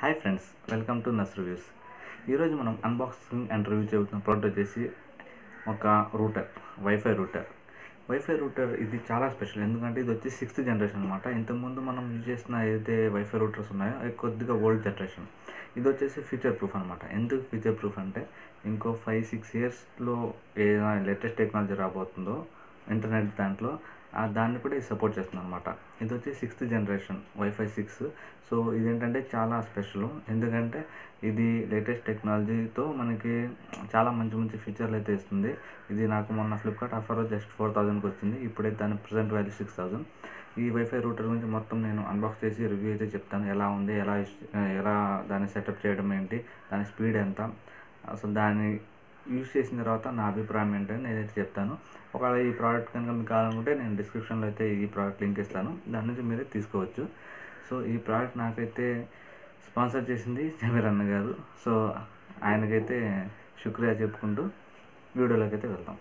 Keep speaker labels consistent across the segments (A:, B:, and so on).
A: hi friends welcome to నస్ reviews ఈరోజు మనం అన్బాక్సింగ్ అండ్ రివ్యూ చెబుతున్న ప్రోడక్ట్ వచ్చేసి ఒక router WiFi router WiFi router ఇది చాలా స్పెషల్ ఎందుకంటే ఇది వచ్చి సిక్స్త్ జనరేషన్ అనమాట ఇంతకుముందు మనం యూజ్ చేసిన ఏదైతే వైఫై రూటర్స్ ఉన్నాయో అవి కొద్దిగా ఓల్డ్ జనరేషన్ ఇది వచ్చేసి ఫ్యూచర్ ప్రూఫ్ అనమాట ఎందుకు ఫ్యూచర్ ప్రూఫ్ అంటే ఇంకో ఫైవ్ సిక్స్ ఇయర్స్లో ఏదైనా లేటెస్ట్ టెక్నాలజీ రాబోతుందో ఇంటర్నెట్ దాంట్లో ఆ దాన్ని కూడా ఇది సపోర్ట్ చేస్తుంది అనమాట ఇది వచ్చి sixth generation WiFi six so ఇదేంటంటే చాలా స్పెషల్ ఎందుకంటే ఇది లేటెస్ట్ టెక్నాలజీతో మనకి చాలా మంచి మంచి ఫీచర్లు అయితే ఇస్తుంది ఇది నాకు మొన్న ఫ్లిప్కార్ట్ ఆఫర్ జస్ట్ ఫోర్ థౌజండ్కి వచ్చింది ఇప్పుడైతే దాని ప్రజెంట్ వాల్యూ సిక్స్ థౌజండ్ ఈ వైఫై రూటర్ గురించి మొత్తం నేను అన్బాక్స్ చేసి రివ్యూ అయితే చెప్తాను ఎలా ఉంది ఎలా ఇస్- ఎలా దాన్ని సెటప్ చేయడం ఏంటి దాని స్పీడ్ ఎంత అసలు దాన్ని యూజ్ చేసిన తర్వాత నా అభిప్రాయం ఏంటని నేనైతే చెప్తాను ఒకవేళ ఈ ప్రోడక్ట్ కనుక మీకు కావాలనుకుంటే నేను డిస్క్రిప్షన్లో అయితే ఈ ప్రోడక్ట్ లింక్ ఇస్తాను దాని నుంచి మీరే తీసుకోవచ్చు సో ఈ ప్రోడక్ట్ నాకైతే స్పాన్సర్ చేసింది జమీర్ అన్న గారు సో ఆయనకైతే శుక్రియా చెప్పుకుంటూ వీడియోలోకి అయితే వెళ్దాం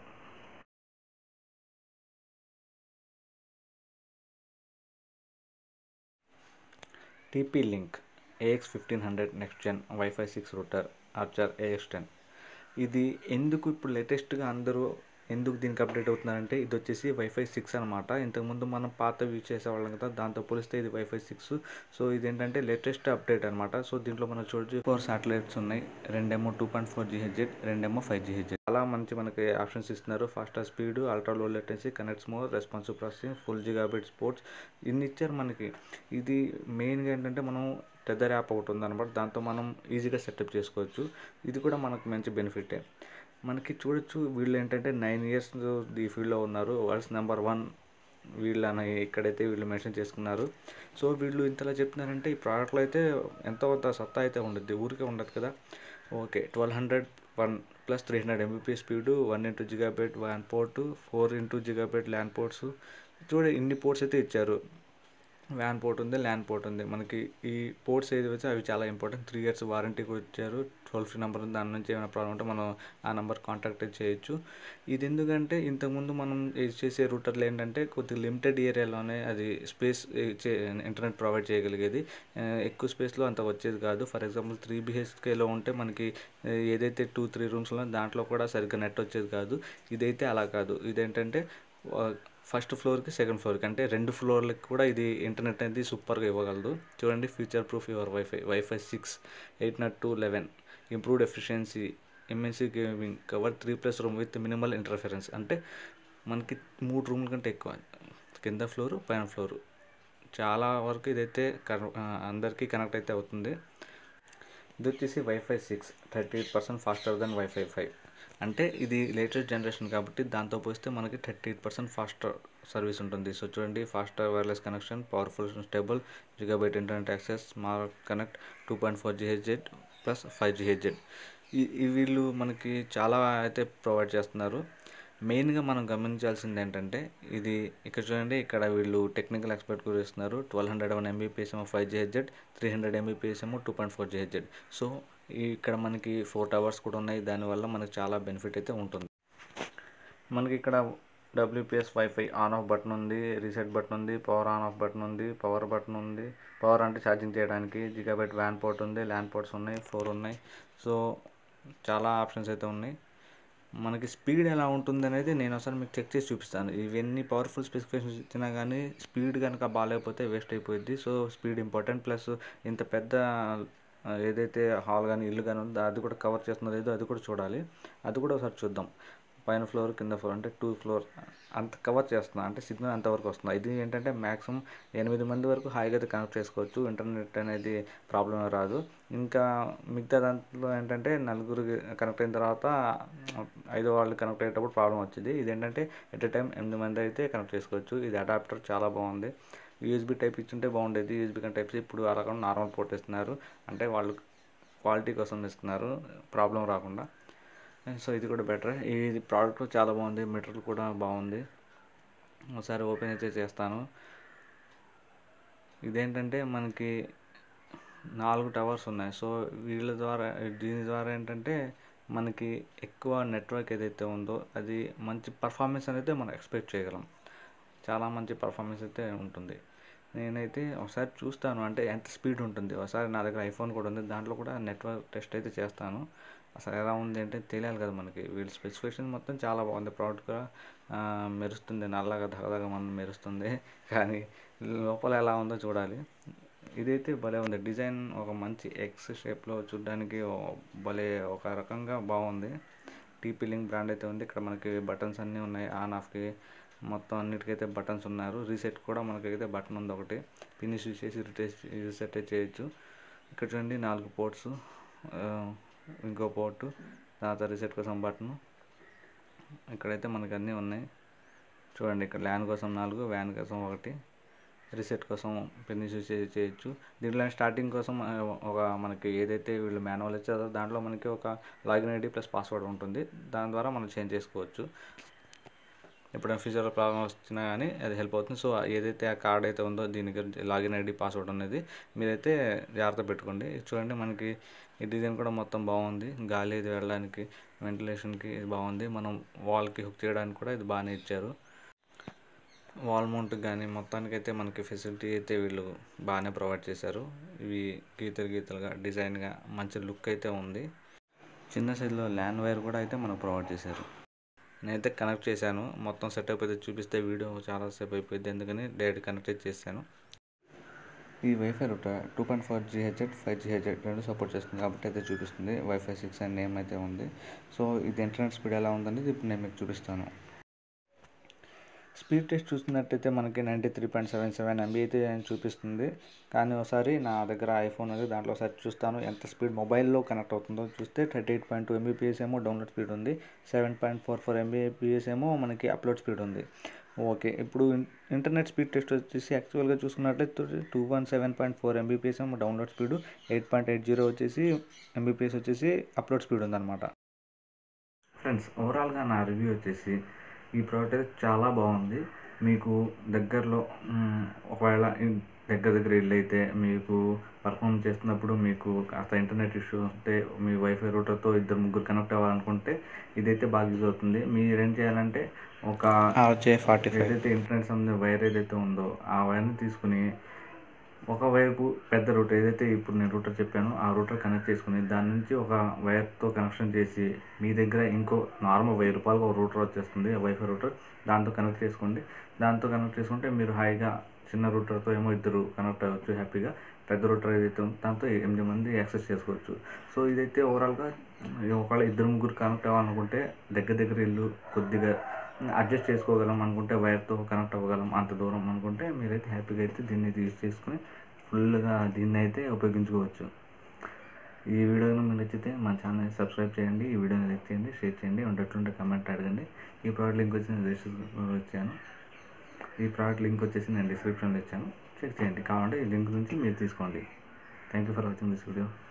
A: TP Link AX fifteen hundred next gen WiFi six router Archer AX ten ఇది ఎందుకు ఇప్పుడు లేటెస్ట్గా అందరూ ఎందుకు దీనికి అప్డేట్ అవుతున్నారంటే ఇది వచ్చేసి వైఫై సిక్స్ అనమాట ఇంతకుముందు మనం పాత యూజ్ చేసేవాళ్ళం కదా దాంతో పోలిస్తే ఇది వైఫై సిక్స్ సో ఇది ఏంటంటే లేటెస్ట్ అప్డేట్ అనమాట సో దీంట్లో మనం చూడొచ్చు ఫోర్ సాటిలైట్స్ ఉన్నాయి రెండేమో టూ పాయింట్ ఫోర్ జీహెచ్జెడ్ రెండేమో ఫైవ్ జీహెచ్జెడ్ చాలా మంచి మనకి ఆప్షన్స్ ఇస్తున్నారు faster speed ultra low latency connects more responsive processing full gigabit ports ఇన్ని ఇచ్చారు మనకి ఇది మెయిన్గా ఏంటంటే మనం టెదర్ యాప్ ఒకటి ఉందన్నమాట దాంతో మనం ఈజీగా సెటప్ చేసుకోవచ్చు ఇది కూడా మనకు మంచి బెనిఫిటే మనకి చూడొచ్చు వీళ్ళు ఏంటంటే నైన్ ఇయర్స్ ఈ ఫీల్డ్లో ఉన్నారు వరల్డ్స్ నెంబర్ వన్ వీళ్ళని ఇక్కడైతే వీళ్ళు మెన్షన్ చేసుకున్నారు సో వీళ్ళు ఇంతలా చెప్తున్నారంటే ఈ ప్రోడక్ట్లో అయితే ఎంతో కొంత సత్తా అయితే ఉండద్ది ఊరికే ఉండదు కదా okay twelve hundred one plus three hundred MBP speed one into gigabit వ్యాన్ port four into gigabit LAN ports చూడ ఇన్ని పోర్ట్స్ అయితే ఇచ్చారు వ్యాన్ పోర్ట్ ఉంది ల్యాండ్ పోర్ట్ ఉంది మనకి ఈ పోర్ట్స్ ఏది వచ్చి అవి చాలా ఇంపార్టెంట్ త్రీ ఇయర్స్ వారంటీకి వచ్చారు టోల్ ఫ్రీ నెంబర్ ఉంది దాని నుంచి ఏమైనా ప్రాబ్లం ఉంటే మనం ఆ నెంబర్ కాంటాక్ట్ చేయొచ్చు ఇది ఎందుకంటే ఇంతకుముందు మనం యూజ్ చేసే రూటర్లు ఏంటంటే కొద్దిగా లిమిటెడ్ ఏరియాలోనే అది స్పేస్ ఇంటర్నెట్ ప్రొవైడ్ చేయగలిగేది ఆ, ఎక్కువ స్పేస్లో అంత వచ్చేది కాదు ఫర్ ఎగ్జాంపుల్ త్రీ బిహెచ్కేలో ఉంటే మనకి ఆ, ఏదైతే టూ త్రీ రూమ్స్లో దాంట్లో కూడా సరిగ్గా నెట్ వచ్చేది కాదు ఇదైతే అలా కాదు ఇదేంటంటే ఫస్ట్ ఫ్లోర్కి సెకండ్ ఫ్లోర్కి అంటే రెండు ఫ్లోర్లకి కూడా ఇది ఇంటర్నెట్ అనేది సూపర్గా ఇవ్వగలదు చూడండి future proof your WiFi WiFi six eight naught two eleven improved efficiency MNC gaming cover three plus room with minimal interference అంటే మనకి మూడు రూమ్ల కంటే ఎక్కువ కింద ఫ్లోరు పైన ఫ్లోరు చాలా వరకు ఇదైతే కన- ఆ, అందరికీ కనెక్ట్ అయితే అవుతుంది ఇది వచ్చేసి WiFi six thirty eight percent faster than WiFi five అంటే ఇది లేటెస్ట్ జనరేషన్ కాబట్టి దాంతో పోస్తే మనకి thirty eight percent faster service ఉంటుంది సో చూడండి faster wireless connection powerful stable gigabyte internet access smart connect two point four GHz plus five GHz ఈ వీళ్ళు మనకి చాలా అయితే ప్రొవైడ్ చేస్తున్నారు మెయిన్గా మనం గమనించాల్సింది ఏంటంటే ఇది ఇక్కడ చూడండి ఇక్కడ వీళ్ళు టెక్నికల్ ఎక్స్పర్ట్ కూడా ఇస్తున్నారు ట్వెల్వ్ హండ్రెడ్ వన్ ఎంబీపీఎస్ ఏమో five GHz three hundred Mbps ఏమో two point four GHz so ఈ- ఇక్కడ మనకి ఫోర్ టవర్స్ కూడా ఉన్నాయి దానివల్ల మనకి చాలా బెనిఫిట్ అయితే ఉంటుంది మనకి ఇక్కడ WPS WiFi on off button ఉంది రీసెట్ బటన్ ఉంది పవర్ ఆన్ ఆఫ్ బటన్ ఉంది పవర్ బటన్ ఉంది పవర్ అంటే ఛార్జింగ్ చేయడానికి జిగాబైట్ వ్యాన్ పోర్ట్ ఉంది ల్యాండ్ పోర్ట్స్ ఉన్నాయి ఫోర్ ఉన్నాయి సో చాలా ఆప్షన్స్ అయితే ఉన్నాయి మనకి స్పీడ్ ఎలా ఉంటుంది అనేది నేను ఒకసారి మీకు చెక్ చేసి చూపిస్తాను ఇవన్నీ పవర్ఫుల్ స్పెసిఫికేషన్స్ ఇచ్చినా కానీ స్పీడ్ కనుక బాగాలేకపోతే వేస్ట్ అయిపోయింది సో స్పీడ్ ఇంపార్టెంట్ ప్లస్ ఇంత పెద్ద ఆ, ఏదైతే హాల్ కానీ ఇల్లు కానీ ఉందో అది కూడా కవర్ చేస్తున్నదో లేదో అది కూడా చూడాలి అది కూడా ఒకసారి చూద్దాం పైన ఫ్లోర్ కింద ఫ్లోర్ అంటే టూ ఫ్లోర్ అంత కవర్ చేస్తున్నా అంటే సిగ్నల్ అంతవరకు వస్తుంది ఇది ఏంటంటే మ్యాక్సిమం ఎనిమిది మంది వరకు హాయిగా అయితే కనెక్ట్ చేసుకోవచ్చు ఇంటర్నెట్ అనేది ప్రాబ్లం రాదు ఇంకా మిగతా దాంట్లో ఏంటంటే నలుగురు కనెక్ట్ అయిన తర్వాత ఐదో వాళ్ళు కనెక్ట్ అయ్యేటప్పుడు ప్రాబ్లం వచ్చింది ఇది ఏంటంటే ఎట్ ఎ టైం ఎనిమిది మంది అయితే కనెక్ట్ చేసుకోవచ్చు ఇది అడాప్టర్ చాలా బాగుంది యూఎస్బీ టైప్ ఇచ్చుంటే బాగుండేది యూఎస్బీ కానీ టైప్స్ ఇప్పుడు అలా కాకుండా నార్మల్ పోర్ట్ ఇస్తున్నారు అంటే వాళ్ళు క్వాలిటీ కోసం ఇస్తున్నారు ప్రాబ్లం రాకుండా సో ఇది కూడా బెటర్ ఇది ప్రోడక్ట్ చాలా బాగుంది మెటీరియల్ కూడా బాగుంది ఒకసారి ఓపెన్ అయితే చేస్తాను ఇదేంటంటే మనకి నాలుగు టవర్స్ ఉన్నాయి సో వీళ్ళ ద్వారా దీని ద్వారా ఏంటంటే మనకి ఎక్కువ నెట్వర్క్ ఏదైతే ఉందో అది మంచి పర్ఫార్మెన్స్ అనేది మనం ఎక్స్పెక్ట్ చేయగలం చాలా మంచి పర్ఫార్మెన్స్ అయితే ఉంటుంది నేనైతే ఒకసారి చూస్తాను అంటే ఎంత స్పీడ్ ఉంటుంది ఒకసారి నా దగ్గర ఐఫోన్ కూడా ఉంది దాంట్లో కూడా నెట్వర్క్ టెస్ట్ అయితే చేస్తాను అసలు ఎలా ఉంది అంటే తెలియాలి కదా మనకి వీళ్ళ స్పెసిఫికేషన్ మొత్తం చాలా బాగుంది ప్రోడక్ట్ కూడా ఆ, మెరుస్తుంది నల్లగా దగదగ మన మెరుస్తుంది కానీ లోపల ఎలా ఉందో చూడాలి ఇదైతే భలే ఉంది డిజైన్ ఒక మంచి ఎక్స్ షేప్లో చూడడానికి ఓ- భలే ఒక రకంగా బాగుంది టీపీ లింక్ బ్రాండ్ అయితే ఉంది ఇక్కడ మనకి బటన్స్ అన్నీ ఉన్నాయి ఆన్ ఆఫ్కి మొత్తం అన్నిటికైతే బటన్స్ ఉన్నారు రీసెట్ కూడా మనకైతే బటన్ ఉంది ఒకటి ఫినిష్ యూస్ చేసి రిటెస్ట్ రీసెట్ చేయొచ్చు ఇక్కడ చూడండి నాలుగు పోర్ట్స్ ఇంకో పోర్టు తర్వాత రీసెట్ కోసం బటన్ ఇక్కడైతే మనకి అన్నీ ఉన్నాయి చూడండి ఇక్కడ ల్యాన్ కోసం నాలుగు వ్యాన్ కోసం ఒకటి రీసెట్ కోసం ఫినిష్ యూస్ చేసి చేయొచ్చు దీంట్లో స్టార్టింగ్ కోసం ఆ, ఒక మనకి ఏదైతే వీళ్ళు మాన్యువల్ ఇచ్చారో దాంట్లో మనకి ఒక లాగిన్ ఐడి ప్లస్ పాస్వర్డ్ ఉంటుంది దాని ద్వారా మనం చేంజ్ చేసుకోవచ్చు ఎప్పుడైనా ఫ్యూచర్లో ప్రాబ్లమ్ వచ్చినా కానీ అది హెల్ప్ అవుతుంది సో ఏదైతే ఆ కార్డ్ అయితే ఉందో దీనికి లాగిన్ ఐడి పాస్వర్డ్ అనేది మీరైతే జాగ్రత్త పెట్టుకోండి ఇది చూడండి మనకి ఈ డిజైన్ కూడా మొత్తం బాగుంది గాలి ఇది వెళ్ళడానికి వెంటిలేషన్కి ఇది బాగుంది మనం వాల్కి హుక్ చేయడానికి కూడా ఇది బాగానే ఇచ్చారు వాల్ మౌంట్కి కానీ మొత్తానికి అయితే మనకి ఫెసిలిటీ అయితే వీళ్ళు బాగానే ప్రొవైడ్ చేశారు ఇవి గీతలు గీతలుగా డిజైన్గా మంచి లుక్ అయితే ఉంది చిన్న సైజులో ల్యాన్ వైర్ కూడా అయితే మనకు ప్రొవైడ్ చేశారు నేనైతే కనెక్ట్ చేశాను మొత్తం సెటప్ అయితే చూపిస్తే వీడియో చాలాసేపు అయిపోయింది ఎందుకని డైరెక్ట్ కనెక్ట్ చేశాను ఈ WiFi router two point four GHz five GHz రెండు సపోర్ట్ చేస్తుంది కాబట్టి అయితే చూపిస్తుంది వైఫై సిక్స్ అండ్ నేమ్ అయితే ఉంది సో ఇది ఇంటర్నెట్ స్పీడ్ ఎలా ఉందనేది ఇప్పుడు నేను మీకు చూపిస్తాను స్పీడ్ టెస్ట్ చూస్తున్నట్టయితే మనకి ninety three point seven seven MB అయితే చూపిస్తుంది కానీ ఒకసారి నా దగ్గర ఐఫోన్ ఉంది దాంట్లో ఒకసారి చూస్తాను ఎంత స్పీడ్ మొబైల్లో కనెక్ట్ అవుతుందో చూస్తే thirty eight point two Mbps ఏమో డౌన్లోడ్ స్పీడ్ ఉంది seven point four four Mbps ఏమో మనకి అప్లోడ్ స్పీడ్ ఉంది ఓకే ఇప్పుడు ఇన్- ఇంటర్నెట్ స్పీడ్ టెస్ట్ వచ్చేసి యాక్చువల్గా చూసుకున్నట్లయితే two one seven point four Mbps ఏమో download speed eight point eight zero వచ్చేసి ఎంబీపీఎస్ వచ్చేసి అప్లోడ్ స్పీడ్ ఉందన్నమాట ఫ్రెండ్స్ ఓవరాల్గా నా రివ్యూ వచ్చేసి ఈ ప్రోడక్ట్ అయితే చాలా బాగుంది మీకు దగ్గరలో మ్, ఒకవేళ ఇన్- దగ్గర దగ్గర ఇల్లు అయితే మీకు పర్ఫామ్ చేస్తున్నప్పుడు మీకు కాస్త ఇంటర్నెట్ ఇష్యూ ఉంటే మీ వైఫై రూటర్తో ఇద్దరు ముగ్గురు కనెక్ట్ అవ్వాలనుకుంటే ఇదైతే బాగా యూజ్ అవుతుంది మీరు ఏం చేయాలంటే ఒక
B: ఆర్జే ఫార్టీ ఫైవ్
A: ఏదైతే ఇంటర్నెట్ సంబంధించిన వైర్ ఏదైతే ఉందో ఆ వైర్ని తీసుకుని ఒకవైపు పెద్ద రూటర్ ఏదైతే ఇప్పుడు నేను రూటర్ చెప్పానో ఆ రూటర్ కనెక్ట్ చేసుకుని దాని నుంచి ఒక వైర్తో కనెక్షన్ చేసి మీ దగ్గర ఇంకో నార్మల్ వెయ్యి రూపాయలకు ఒక రూటర్ వచ్చేస్తుంది వైఫై రూటర్ దాంతో కనెక్ట్ చేసుకోండి దాంతో కనెక్ట్ చేసుకుంటే మీరు హాయిగా చిన్న రూటర్తో ఏమో ఇద్దరు కనెక్ట్ అవ్వచ్చు హ్యాపీగా పెద్ద రూటర్ ఏదైతే ఉందో దాంతో ఎనిమిది మంది యాక్సెస్ చేసుకోవచ్చు సో ఇదైతే ఓవరాల్గా ఒకవేళ ఇద్దరు ముగ్గురు కనెక్ట్ అవ్వాలనుకుంటే దగ్గర దగ్గర ఇల్లు కొద్దిగా అడ్జస్ట్ చేసుకోగలం అనుకుంటే వైర్తో కనెక్ట్ అవ్వగలం అంత దూరం అనుకుంటే మీరైతే హ్యాపీగా అయితే దీన్ని అయితే యూజ్ చేసుకుని ఫుల్గా దీన్ని అయితే ఉపయోగించుకోవచ్చు ఈ వీడియో మీకు నచ్చితే మా ఛానల్ సబ్స్క్రైబ్ చేయండి ఈ వీడియోని లైక్ చేయండి షేర్ చేయండి ఉండేటుంటే కమెంట్ అడగండి ఈ ప్రోడక్ట్ లింక్ వచ్చి నేను డిస్క్రిప్షన్లో ఇచ్చాను ఈ ప్రోడక్ట్ లింక్ వచ్చేసి నేను డిస్క్రిప్షన్లో ఇచ్చాను చెక్ చేయండి కావాలంటే ఈ లింక్ నుంచి మీరు తీసుకోండి thank you for watching this video